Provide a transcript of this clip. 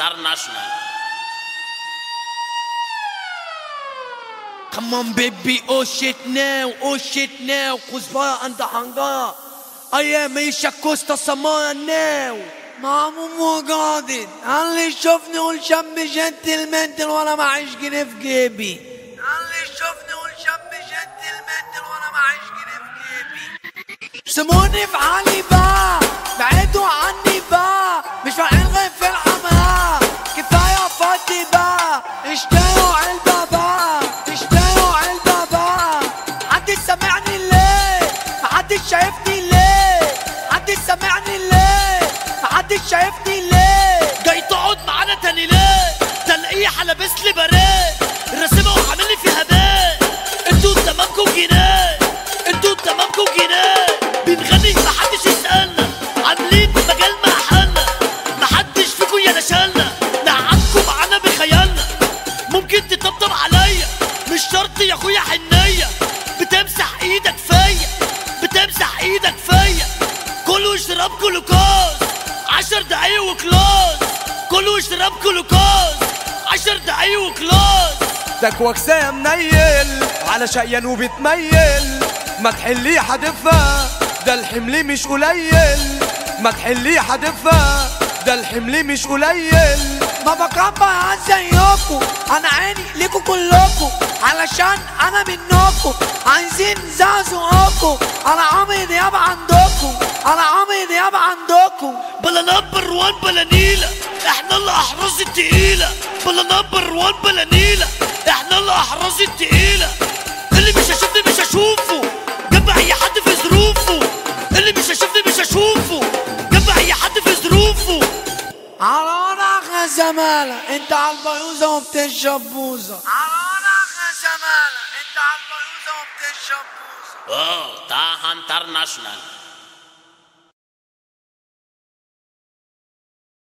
International. Come on baby, oh shit now, oh shit now Kuzbara and the hangara I am Isha Costa Samara now مامو مو قادر اللي يشوفني يقول شاب جنتلمان وانا معيش جنيه في جيبي اللي يشوفني يقول شاب جنتلمان وانا معيش جنيه في جيبي سموني في حالي بقى بعيدوا عني بقى مش فاعل غير في الحمام كفايه فاضي بقى اشتروا علبه بقى اشتروا علبه بقى محدش سامعني ليه محدش شايفني ليه محدش سامعني ليه محدش شايفني ليه جاي تقعد معانا تاني ليه؟ تلقيح لابس لي باريه راسمها وعامل لي فيها باء انتوا تمامكم جنيه انتوا تمامكم جنيه بنغني محدش يسألنا عاملين مجال مع حالنا محدش فيكم يا نشالنا نقعدكم معانا بخيالنا ممكن تطبطب عليا مش شرط يا اخويا حنية بتمسح ايدك فيا بتمسح ايدك فيا كله اشرب جلوكوز عشر دقايق وكلوز كله اشرب جلوكوز عشر دقايق وكلوز تكوك يا منيل على شقيان وبتميل ما تحلي حدفها ده الحمل مش قليل ما تحلي حدفها ده الحمل مش قليل ما بكبر زيكم انا عيني ليكوا كلكم علشان انا منكم عايزين زعزعوكم انا عمري دياب عندكم انا عمري دياب عندكم بلا نمبر وان بلا نيلة احنا الاحراز التقيلة بلا نمبر وان بلا نيلة احنا الاحراز التقيلة اللي مش هشوفني مش هشوفه جنب اي حد في ظروفه اللي مش هشوفني مش هشوفه جنب اي حد في ظروفه على ورق يا زمالة انت على البيوزة وبتشرب بوزة على ورق يا زمالة انت على البيوزة وبتشرب بوزة اه تاها انترناشونال